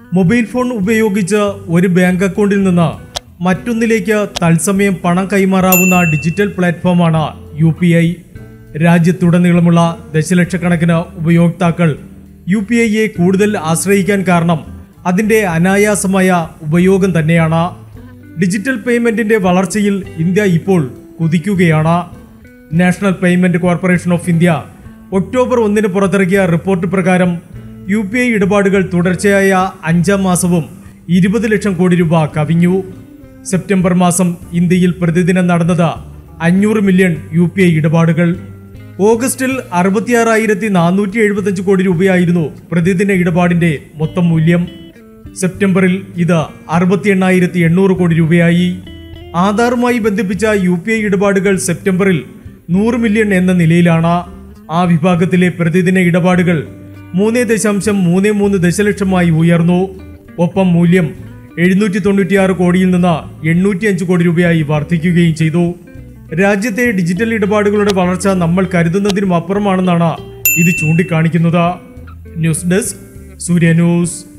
mobile phone ഉപയോഗിച്ച് ഒരു bank അക്കൗണ്ടിൽ നിന്ന് മറ്റൊന്നിലേക്ക് തത്സമയം പണം കൈമാറാവുന്ന ഡിജിറ്റൽ പ്ലാറ്റ്ഫോമാണ് യു പി ഐ രാജ്യത്തുടനീളമുള്ള ദശലക്ഷക്കണക്കിന് ഉപയോക്താക്കൾ യു പി ഐയെ കൂടുതൽ ആശ്രയിക്കാൻ കാരണം അതിന്റെ അനായാസമായ ഉപയോഗം തന്നെയാണ് ഡിജിറ്റൽ പേയ്മെന്റിന്റെ വളർച്ചയിൽ ഇന്ത്യ ഇപ്പോൾ കുതിക്കുകയാണ് national payment corporation of India October ഒന്നിന് പുറത്തിറക്കിയ റിപ്പോർട്ട് പ്രകാരം യു പി ഐ ഇടപാടുകൾ തുടർച്ചയായ അഞ്ചാം മാസവും ഇരുപത് ലക്ഷം കോടി രൂപ കവിഞ്ഞു സെപ്റ്റംബർ മാസം ഇന്ത്യയിൽ പ്രതിദിനം നടന്നത് അഞ്ഞൂറ് മില്യൺ യു പി ഐ ഇടപാടുകൾ ഓഗസ്റ്റിൽ അറുപത്തിയാറായിരത്തി നാനൂറ്റി എഴുപത്തഞ്ച് കോടി രൂപയായിരുന്നു പ്രതിദിന ഇടപാടിന്റെ മൊത്തം മൂല്യം സെപ്റ്റംബറിൽ ഇത് അറുപത്തി എണ്ണായിരത്തി എണ്ണൂറ് കോടി രൂപയായി ആധാറുമായി ബന്ധിപ്പിച്ച യു പി ഐ ഇടപാടുകൾ സെപ്റ്റംബറിൽ നൂറ് മില്യൺ എന്ന നിലയിലാണ് ആ വിഭാഗത്തിലെ പ്രതിദിന ഇടപാടുകൾ മൂന്ന് ദശാംശം മൂന്ന് മൂന്ന് ദശലക്ഷമായി ഉയർന്നു ഒപ്പം മൂല്യം എഴുന്നൂറ്റി തൊണ്ണൂറ്റിയാറ് കോടിയിൽ നിന്ന് എണ്ണൂറ്റി അഞ്ച് കോടി രൂപയായി വർദ്ധിക്കുകയും ചെയ്തു രാജ്യത്തെ ഡിജിറ്റൽ ഇടപാടുകളുടെ വളർച്ച നമ്മൾ കരുതുന്നതിനും അപ്പുറമാണെന്നാണ് ഇത് ചൂണ്ടിക്കാണിക്കുന്നത് ന്യൂസ് ഡെസ്ക് സൂര്യ ന്യൂസ്